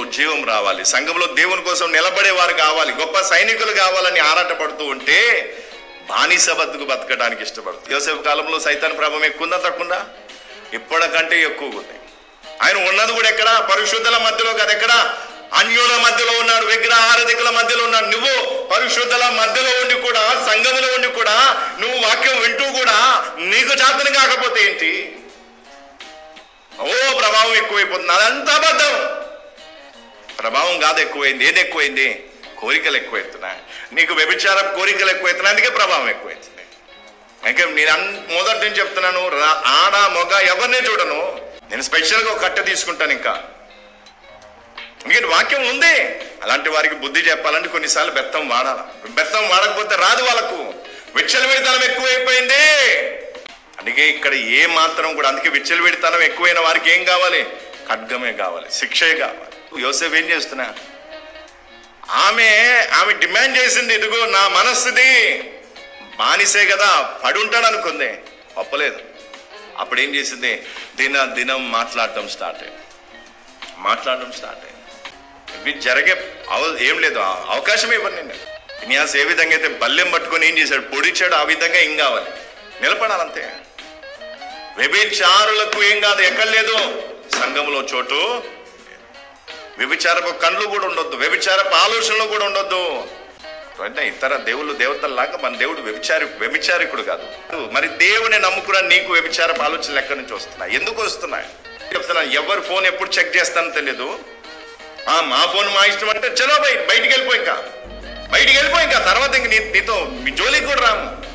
జీవం రావాలి సంఘంలో దేవుని కోసం నిలబడేవారు కావాలి గొప్ప సైనికులు కావాలని ఆరాటపడుతూ ఉంటే బానిస బతుకు బతకడానికి ఇష్టపడుతుంది యోసేపు కాలంలో సైతాన్ ప్రభావం ఎక్కువ ఉందా తక్కువ ఇప్పటికంటే ఎక్కువ ఉంది ఆయన ఉన్నది కూడా ఎక్కడ పరిశుద్ధుల మధ్యలో కాదు ఎక్కడ అన్యుల మధ్యలో ఉన్నాడు విగ్రహారధికుల మధ్యలో ఉన్నాడు నువ్వు పరిశుద్ధుల మధ్యలో ఉండి కూడా సంఘములో ఉండి కూడా నువ్వు వాక్యం వింటూ కూడా నీకు చేతన కాకపోతే ఏంటి ఓ ప్రభావం ఎక్కువైపోతుంది అదంతా అబద్ధం ప్రభావం కాదు ఎక్కువైంది ఏది ఎక్కువైంది కోరికలు ఎక్కువైతున్నాయి నీకు వ్యభిచార కోరికలు ఎక్కువైతున్నాయి అందుకే ప్రభావం ఎక్కువైతుంది ఇంకా నేను అన్ మొదటి నుంచి చెప్తున్నాను రా- ఆడ మొగ ఎవరినే చూడను నేను స్పెషల్గా ఒక కట్ట తీసుకుంటాను ఇంకా ఎందుకంటే వాక్యం ఉంది అలాంటి వారికి బుద్ధి చెప్పాలంటే కొన్నిసార్లు బెత్తం వాడాలి బెత్తం వాడకపోతే రాదు వాళ్ళకు విచ్చలవిడితనం ఎక్కువైపోయింది అందుకే ఇక్కడ ఏ మాత్రం కూడా అందుకే విచ్చలవిడితనం ఎక్కువైన వారికి ఏం కావాలి ఖడ్గమే కావాలి శిక్షే కావాలి యోసేపు ఏం చేస్తున్నా ఆమె ఆమె డిమాండ్ చేసింది ఇదిగో నా మనస్సుది బానిసే కదా పడి ఉంటాడు అనుకుంది ఒప్పలేదు అప్పుడు ఏం చేసింది దిన దినం మాట్లాడటం స్టార్ట్ అయింది మాట్లాడడం స్టార్ట్ అయింది ఇవి జరిగే అవ- ఏం లేదు ఆ- అవకాశం ఇవ్వండి నేను విన్యాస్ ఏ విధంగా అయితే బల్లెం పట్టుకొని ఏం చేశాడు పొడిచాడు ఆ విధంగా ఏం కావాలి నిలబడాలంతే వ్యభిచారులకు ఏం కాదు ఎక్కడ లేదు సంఘంలో చోటు వ్యభిచారపు కళ్ళు కూడా ఉండొద్దు వ్యభిచారపు ఆలోచనలు కూడా ఉండొద్దు అంటే ఇతర దేవుళ్ళు దేవతల్లాగా మన దేవుడు వ్యభిచారి వ్యభిచారికుడు కాదు మరి దేవుని నమ్ముకున్న నీకు వ్యభిచారపు ఆలోచనలు ఎక్కడి నుంచి వస్తున్నాయి ఎందుకు వస్తున్నాయి చెప్తున్నా ఎవరు ఫోన్ ఎప్పుడు చెక్ చేస్తానో తెలియదు ఆ మా ఫోన్ మా ఇష్టం అంటే చలో బయట బయటికి వెళ్ళిపో ఇంకా బయటికి వెళ్ళిపో ఇంకా తర్వాత ఇంక నీ నీతో మీ జోలికి కూడా రాము